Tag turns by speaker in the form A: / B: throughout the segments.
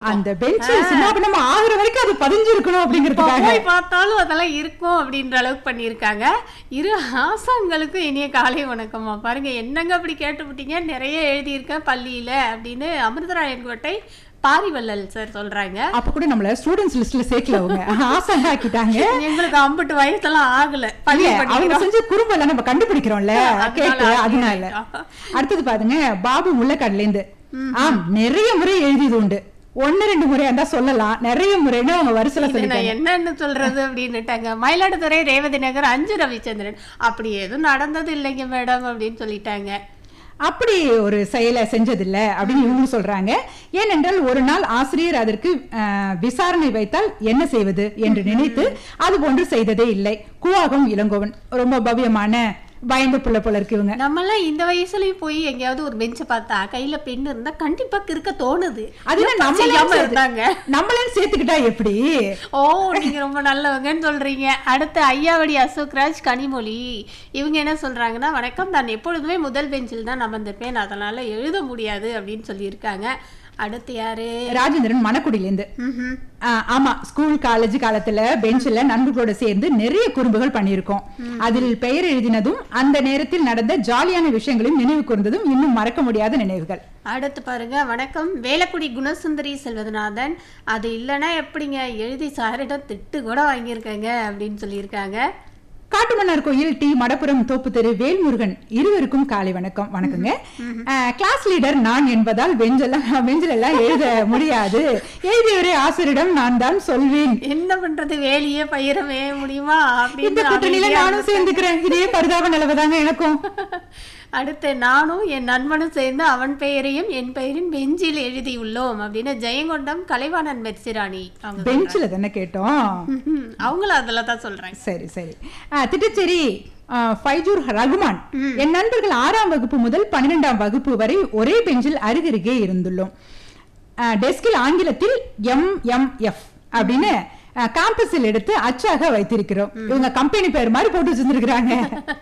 A: அந்த பெஞ்ச் சின்னாபின்னமா ஆகுற வரைக்கும் அது பதிஞ்சிருக்கணும்
B: இப்போ
A: அப்படிங்கிறதுக்காக
B: போய் பார்த்தாலும் அதெல்லாம் இருக்கும் அப்படின்ற அளவுக்கு பண்ணியிருக்காங்க இரு ஆசான்களுக்கும் இனிய காலை வணக்கம்மா பாருங்க என்னங்க அப்படி கேட்டுவிட்டீங்க நிறைய எழுதியிருக்கேன் பள்ளியில அப்படின்னு அமிர்தராயன் கோட்டை பாரிவள்ளல் சார் சொல்றாங்க
A: அப்ப கூட நம்மள ஸ்டூடெண்ட்ஸ் லிஸ்ட்ல சேர்க்கல அவங்க ஆசாங்க ஆக்கிட்டாங்க
B: எங்களுக்கு அம்பட்டு வயசெல்லாம் ஆகல பள்ளி
A: இல்ல, அவங்க
B: படிக்கிறோம்
A: செஞ்ச குறும்பெல்லாம் நம்ம கண்டுபிடிக்கிறோம்ல
B: அதனால
A: கேட்டு
B: அப்படி
A: அதனால
B: ஆயிட்டோம்.
A: அடுத்தது பாருங்க பாபு முள்ளக்காடுல இருந்து ஆம் நிறைய முறை எழுதியது உண்டு ஒன்னு ரெண்டு முறை இருந்தா சொல்லலாம் நிறைய முறைன்னு அவங்க வரிசையில
B: இது
A: சொல்லிட்டாங்க
B: நான் என்னன்னு சொல்றது அப்படின்னுட்டாங்க மயிலாடுதுறை ரேவதி நகர் அஞ்சு ரவிச்சந்திரன் அப்படி எதுவும் நடந்தது இல்லைங்க மேடம் அப்படின்னு சொல்லிட்டாங்க
A: அப்படி ஒரு செயலை செஞ்சதில்ல அப்படின்னு இவங்க சொல்றாங்க ஏனென்றால் ஒரு நாள் ஆசிரியர் அதற்கு அஹ், விசாரணை வைத்தால் என்ன செய்வது என்று நினைத்து அது போன்று செய்ததே இல்லை கூவாகம் இளங்கோவன் ரொம்ப பவ்யமான பயந்த புள்ள போல இருக்கு இவங்க
B: நம்மலாம் இந்த வயசுலயும் போய் எங்கேயாவது ஒரு பெஞ்சை பார்த்தா கையில பெண் இருந்தா கண்டிப்பா இருக்க தோணுது
A: அது என்ன
B: ஏன்
A: நம்மளே
B: செய்யாம
A: சேர்த்து-
B: இருந்தாங்க
A: நம்மளையும் சேர்த்துக்கிட்டா எப்படி
B: ஓ நீங்க ரொம்ப நல்லவங்கன்னு சொல்றீங்க அடுத்து ஐயாவடி அசோக்ராஜ் கனிமொழி இவங்க என்ன சொல்றாங்கன்னா வணக்கம் நான் எப்பொழுதுமே முதல் பெஞ்சில் தான் அமர்ந்திருப்பேன் அதனால எழுத முடியாது அப்படின்னு சொல்லியிருக்காங்க அடுத்து யாரு
A: ராஜேந்திரன் மணக்குடியிலேருந்து
B: ம்ஹும்.
A: ஆஹ் ஆமா ஸ்கூல் காலேஜ் காலத்துல பெஞ்சில் நண்பர்களோட சேர்ந்து நிறைய குறும்புகள் பண்ணியிருக்கோம் அதில் பெயர் எழுதினதும் அந்த நேரத்தில் நடந்த ஜாலியான விஷயங்களையும் நினைவு கூர்ந்ததும் இன்னும் மறக்க முடியாத நினைவுகள்
B: அடுத்து பாருங்க வணக்கம் வேலக்குடி குணசுந்தரி செல்வதநாதன் அது இல்லைன்னா எப்படிங்க எழுதி சாரிடம் திட்டு கூட வாங்கியிருக்கேங்க அப்படின்னு சொல்லியிருக்காங்க
A: காட்டுமன்னார் கோயில் டி மடப்புரம் தோப்பு தெரு வேல்முருகன் இருவருக்கும் காலை வணக்கம் வணக்கங்க ஆஹ் கிளாஸ் லீடர் நான் என்பதால் பெஞ்செல்லாம் பெஞ்சில் எல்லாம் எழுத முடியாது எழுதியவரே ஆசிரியரிடம் நான் தான் சொல்வேன்
B: என்ன பண்றது வேலையே பயிரவே முடியுமா
A: இந்த
B: அப்படின்னு
A: கூட்டணியில
B: அமைதியா
A: நானும் சேர்ந்துக்கிறேன் இதே பரிதாப நிலவுதாங்க எனக்கும்
B: அடுத்து நானும் என் நண்பனும் சேர்ந்து அவன் பெயரையும் என் பெயரின் பெஞ்சில் எழுதியுள்ளோம் அப்படின்னு ஜெயங்கொண்டம் கலைவாணன் மெர்சிராணி அவங்க
A: பெஞ்சில தானே கேட்டோம்
B: ம்ஹும். அவங்களும் அதுல தான் சொல்றாங்க
A: சரி சரி ஆ, திட்டச்சேரி ஆ, ஃபைஜூர் ரகுமான் என் நண்பர்கள் ஆறாம் வகுப்பு முதல் பன்னிரெண்டாம் வகுப்பு வரை ஒரே பெஞ்சில் அருகருகே இருந்துள்ளோம் ஆ, டெஸ்கில் ஆங்கிலத்தில் எம் எம் எஃப் அப்படின்னு காம்பஸில் எடுத்து அச்சாக வைத்திருக்கிறோம் இவங்க கம்பெனி பேர் மாதிரி போட்டு வச்சிருந்துருக்காங்க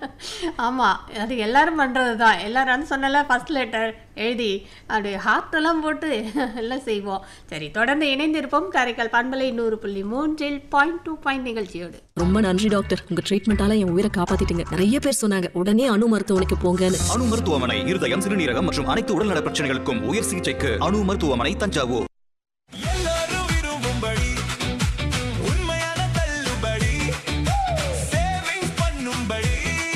B: ஆமா அது எல்லாரும் பண்றதுதான் எல்லாரும் வந்து சொன்னல ஃபர்ஸ்ட் லெட்டர் எழுதி அப்படி ஹார்ட் எல்லாம் போட்டு எல்லாம் செய்வோம் சரி தொடர்ந்து இணைந்திருப்போம் காரைக்கால் பண்பலை நூறு புள்ளி மூன்றில் பாயிண்ட் டூ பாயிண்ட் நிகழ்ச்சியோடு
C: ரொம்ப நன்றி டாக்டர் உங்க ட்ரீட்மெண்டால என் உயிரை காப்பாத்திட்டீங்க நிறைய பேர் சொன்னாங்க உடனே அணு மருத்துவமனைக்கு போங்கன்னு
D: அணு மருத்துவமனை இருதயம் சிறுநீரகம் மற்றும் அனைத்து உடல்நல பிரச்சனைகளுக்கும் உயர் சிகிச்சைக்கு அணு மருத்துவமனை தஞ்சாவூர்
E: எல்லாரும் விரும்பும்படி உண்மையான தள்ளுபடி சேவிங்ஸ் பண்ணும்படி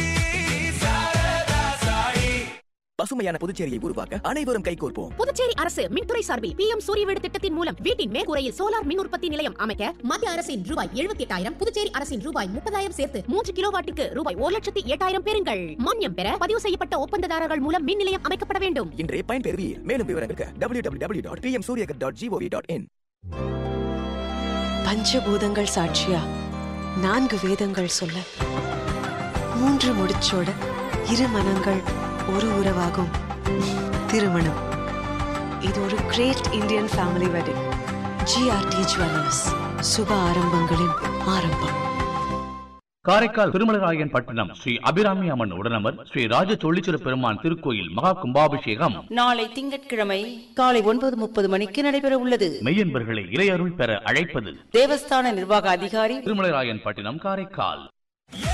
E: சாரதா சாயி
F: பசுமையான புதுச்சேரியை உருவாக்க அனைவரும் கைகோர்ப்போம்
G: புதுச்சேரி அரசு மின்துறை சார்பில் பி எம் சூரிய வீடு திட்டத்தின் மூலம் வீட்டின் மேற்கூரையில் சோலார் மின் உற்பத்தி நிலையம் அமைக்க மத்திய அரசின் ரூபாய் எழுபத்தி எட்டாயிரம் புதுச்சேரி அரசின் ரூபாய் முப்பதாயிரம் சேர்த்து மூன்று கிலோவாட்டுக்கு ரூபாய் ஒரு லட்சத்தி எட்டாயிரம் பெறுங்கள் மானியம் பெற பதிவு செய்யப்பட்ட ஒப்பந்ததாரர்கள் மூலம் மின் நிலையம் அமைக்கப்பட வேண்டும்
F: இன்றே பயன்பெறுவீர் மேலும் விவரங்களுக்கு W W W dot PM Suryaghar dot gov dot in
H: பஞ்சபூதங்கள் சாட்சியா நான்கு வேதங்கள் சொல்ல மூன்று முடிச்சோட இரு மனங்கள் ஒரு உறவாகும் திருமணம் இது ஒரு great Indian family wedding GRT jewellers சுப ஆரம்பங்களின் ஆரம்பம்
I: காரைக்கால் திருமலராயன் பட்டணம் ஸ்ரீ அபிராமி அம்மன் உடனமர் ஸ்ரீ ராஜ தொழிச்சிறு பெருமான் திருக்கோயில் மகா கும்பாபிஷேகம்
J: நாளை திங்கட்கிழமை காலை ஒன்பது முப்பது மணிக்கு நடைபெற உள்ளது
I: மெய்யன்பர்களை இறையருள் பெற அழைப்பது
J: தேவஸ்தான நிர்வாக அதிகாரி
I: திருமலராயன் பட்டினம் காரைக்கால்